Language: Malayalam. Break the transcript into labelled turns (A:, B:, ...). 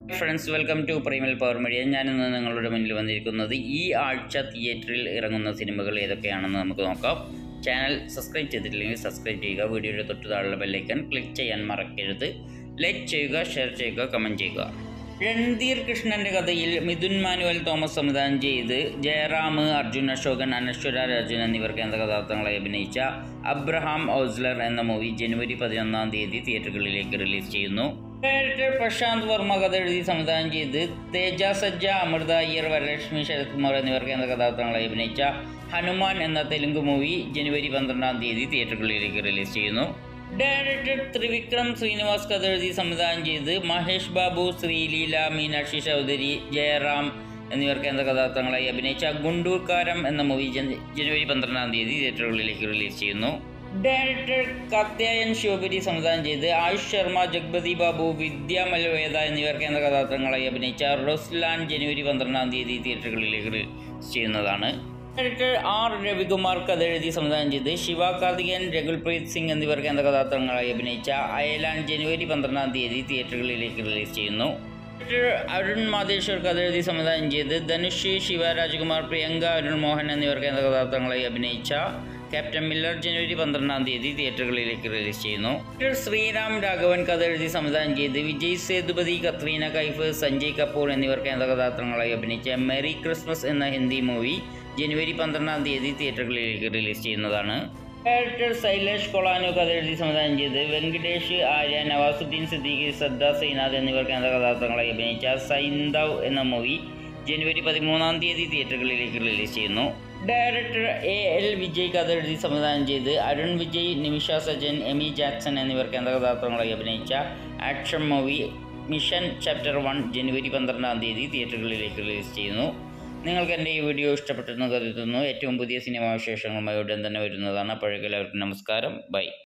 A: friends welcome to primal power media ഞാനിന്ന് നിങ്ങളുടെ മുന്നിൽ വന്നിരിക്കുന്നത് ഈ ആഴ്ച തിയേറ്ററിൽ ഇറങ്ങുന്ന സിനിമകൾ ഏതൊക്കെയാണെന്ന് നമുക്ക് നോക്കാം ചാനൽ സബ്സ്ക്രൈബ് ചെയ്തിട്ടില്ലെങ്കിൽ സബ്സ്ക്രൈബ് ചെയ്യുക വീഡിയോയുടെ തൊട്ട് താഴെയുള്ള ബെല്ലൈക്കൺ ക്ലിക്ക് ചെയ്യാൻ മറക്കരുത് ലൈക്ക് ചെയ്യുക ഷെയർ ചെയ്യുക കമൻറ്റ് ചെയ്യുക രൺധീർ കൃഷ്ണന്റെ കഥയിൽ മിഥുൻ മാനുവൽ തോമസ് സംവിധാനം ചെയ്ത് ജയറാം അർജുൻ അശോകൻ അനശ്വര രാജൻ എന്നിവർ കേന്ദ്ര കഥാപാത്രങ്ങളായി അഭിനയിച്ച അബ്രഹാം ഓസ്ലർ എന്ന മൂവി ജനുവരി പതിനൊന്നാം തീയതി തിയേറ്ററുകളിലേക്ക് റിലീസ് ചെയ്യുന്നു ഡയറക്ടർ പ്രശാന്ത് വർമ്മ കഥ എഴുതി സംവിധാനം ചെയ്ത് തേജ സജ്ജ അമൃത അയ്യർ വരലക്ഷ്മി ശരത് കുമാർ എന്നിവർ കേന്ദ്ര കഥാപാത്രങ്ങളായി അഭിനയിച്ച ഹനുമാൻ എന്ന തെലുങ്ക് മൂവി ജനുവരി പന്ത്രണ്ടാം തീയതി തിയേറ്ററുകളിലേക്ക് റിലീസ് ചെയ്യുന്നു ഡയറക്ടർ ത്രിവിക്രം ശ്രീനിവാസ് കഥ എഴുതി സംവിധാനം ചെയ്ത് മഹേഷ് ബാബു ശ്രീലീല മീനാക്ഷി ചൗധരി ജയറാം എന്നിവർ കേന്ദ്ര കഥാപാത്രങ്ങളായി അഭിനയിച്ച ഗുണ്ടൂർക്കാരം എന്ന മൂവി ജന- ജനുവരി പന്ത്രണ്ടാം തീയതി തിയേറ്ററുകളിലേക്ക് റിലീസ് ചെയ്യുന്നു ഡയറക്ടർ കാത്യായൻ ശിവപുരി സംവിധാനം ചെയ്ത് ആയുഷ് ശർമ്മ ജഗ്പതി ബാബു വിദ്യ മൽവേദ എന്നിവർ കേന്ദ്ര കഥാപാത്രങ്ങളായി അഭിനയിച്ച റൊസ്ലാൻ ജനുവരി പന്ത്രണ്ടാം തീയതി തിയേറ്ററുകളിലേക്ക് റിലീസ് ചെയ്യുന്നതാണ് ഡയറക്ടർ ആർ രവികുമാർ കഥ എഴുതി സംവിധാനം ചെയ്ത് ശിവ കാർത്തികൻ രഘുൽപ്രീത് സിംഗ് എന്നിവർ കേന്ദ്ര കഥാപാത്രങ്ങളായി അഭിനയിച്ച അയലാൻ ജനുവരി പന്ത്രണ്ടാം തീയതി തിയേറ്ററുകളിലേക്ക് റിലീസ് ചെയ്യുന്നു ഡയറക്ടർ അരുൺ മാതേശ്വർ കഥ എഴുതി സംവിധാനം ചെയ്ത് ധനുഷ് ശിവ രാജ്കുമാർ പ്രിയങ്ക അരുൺ മോഹൻ എന്നിവർ കേന്ദ്ര കഥാപാത്രങ്ങളായി അഭിനയിച്ച ക്യാപ്റ്റൻ മില്ലർ ജനുവരി പന്ത്രണ്ടാം തീയതി തിയേറ്ററുകളിലേക്ക് റിലീസ് ചെയ്യുന്നു ഡയറക്ടർ ശ്രീറാം രാഘവൻ കഥ എഴുതി സംവിധാനം ചെയ്ത് വിജയ് സേതുപതി കത്രീന കൈഫ് സഞ്ജയ് കപൂർ എന്നിവർ കേന്ദ്ര കഥാപാത്രങ്ങളായി അഭിനയിച്ച മെറി ക്രിസ്മസ് എന്ന ഹിന്ദി മൂവി ജനുവരി പന്ത്രണ്ടാം തീയതി തിയേറ്ററുകളിലേക്ക് റിലീസ് ചെയ്യുന്നതാണ് ഡയറക്ടർ ശൈലേഷ് കൊളാനു കഥ എഴുതി സംവിധാനം ചെയ്ത് വെങ്കടേഷ് ആര്യ നവാസുദ്ദീൻ സിദ്ദീഖി ശ്രദ്ധ സൈനാഥ് എന്നിവർ കേന്ദ്ര കഥാപാത്രങ്ങളായി അഭിനയിച്ച സൈന്ദവ് എന്ന മൂവി ജനുവരി പതിമൂന്നാം തീയതി തിയേറ്ററുകളിലേക്ക് റിലീസ് ചെയ്യുന്നു ഡയറക്ടർ എ എൽ വിജയ് കഥ എഴുതി സംവിധാനം ചെയ്ത് അരുൺ വിജയ് നിമിഷ സജൻ എമി ജാക്സൺ എന്നിവർ കേന്ദ്ര കഥാപാത്രങ്ങളായി അഭിനയിച്ച action movie mission chapter one ജനുവരി പന്ത്രണ്ടാം തീയതി തിയേറ്ററുകളിലേക്ക് റിലീസ് ചെയ്യുന്നു നിങ്ങൾക്ക് എൻ്റെ ഈ വീഡിയോ ഇഷ്ടപ്പെട്ടെന്ന് കരുതുന്നു ഏറ്റവും പുതിയ സിനിമാ വിശേഷങ്ങളുമായി ഉടൻ തന്നെ വരുന്നതാണ് അപ്പോഴേക്കും എല്ലാവർക്കും നമസ്കാരം ബൈ